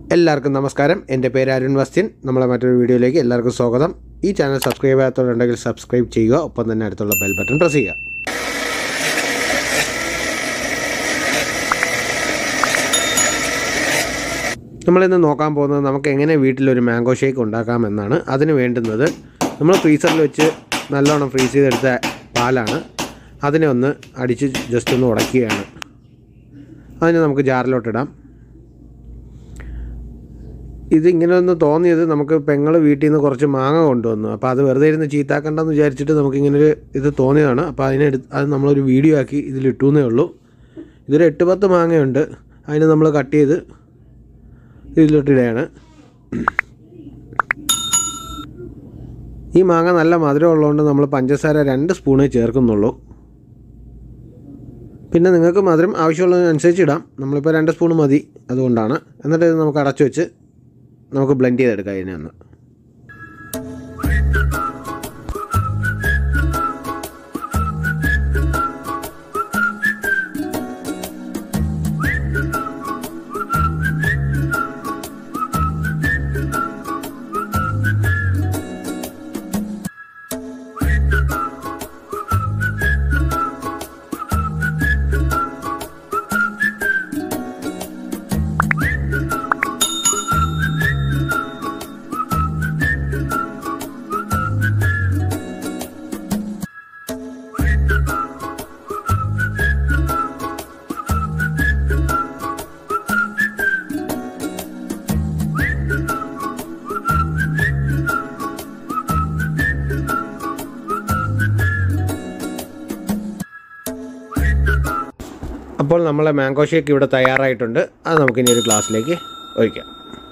എല്ലാവർക്കും നമസ്കാരം എൻ്റെ പേര് അരുൺ വസ്ത്യൻ നമ്മളെ മറ്റൊരു വീഡിയോയിലേക്ക് എല്ലാവർക്കും സ്വാഗതം ഈ ചാനൽ സബ്സ്ക്രൈബ് ചെയ്യാത്തവരുണ്ടെങ്കിൽ സബ്സ്ക്രൈബ് ചെയ്യുക ഒപ്പം തന്നെ അടുത്തുള്ള ബെൽ ബട്ടൺ പ്രസ് ചെയ്യുക നമ്മളിന്ന് നോക്കാൻ പോകുന്നത് നമുക്ക് എങ്ങനെ വീട്ടിലൊരു മാംഗോ ഷേക്ക് ഉണ്ടാക്കാമെന്നാണ് അതിന് വേണ്ടുന്നത് നമ്മൾ ഫ്രീസറിൽ വെച്ച് നല്ലോണം ഫ്രീസ് ചെയ്തെടുത്ത പാലാണ് അതിനെ ഒന്ന് അടിച്ച് ജസ്റ്റ് ഒന്ന് ഉടയ്ക്കുകയാണ് അതിനെ നമുക്ക് ജാറിലോട്ടിടാം ഇതിങ്ങനെ ഒന്ന് തോന്നിയത് നമുക്ക് പെങ്ങൾ വീട്ടിൽ നിന്ന് കുറച്ച് മാങ്ങ കൊണ്ടുവന്നു അപ്പോൾ അത് വെറുതെ ഇരുന്ന് ചീത്താക്കണ്ടെന്ന് വിചാരിച്ചിട്ട് നമുക്കിങ്ങനൊരു ഇത് തോന്നിയതാണ് അപ്പോൾ അതിനെടുത്ത് അത് നമ്മളൊരു വീഡിയോ ആക്കി ഇതിലിട്ടു എന്നേ ഉള്ളൂ ഇതൊരു എട്ട് പത്ത് മാങ്ങയുണ്ട് അതിന് നമ്മൾ കട്ട് ചെയ്ത് ഇതിലോട്ടിടുകയാണ് ഈ മാങ്ങ നല്ല മധുരം ഉള്ളതുകൊണ്ട് നമ്മൾ പഞ്ചസാര രണ്ട് സ്പൂണേ ചേർക്കുന്നുള്ളൂ പിന്നെ നിങ്ങൾക്ക് മധുരം ആവശ്യമുള്ളതിനനുസരിച്ച് ഇടാം നമ്മളിപ്പോൾ രണ്ട് സ്പൂൺ മതി അതുകൊണ്ടാണ് എന്നിട്ട് ഇത് നമുക്ക് അടച്ചു വെച്ച് നമുക്ക് ബ്ലെൻഡ് ചെയ്തെടുക്കാം ഇതിനെ ഒന്ന് അപ്പോൾ നമ്മളെ മാംഗോ ഷേക്ക് ഇവിടെ തയ്യാറായിട്ടുണ്ട് അത് നമുക്കിനി ഒരു ഗ്ലാസ്സിലേക്ക് ഒഴിക്കാം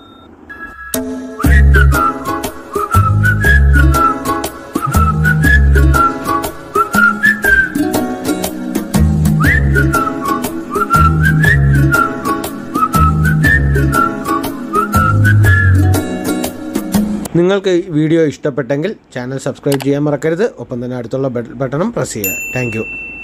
നിങ്ങൾക്ക് ഈ വീഡിയോ ഇഷ്ടപ്പെട്ടെങ്കിൽ ചാനൽ സബ്സ്ക്രൈബ് ചെയ്യാൻ മറക്കരുത് ഒപ്പം തന്നെ അടുത്തുള്ള ബട്ടണും പ്രസ് ചെയ്യുക താങ്ക്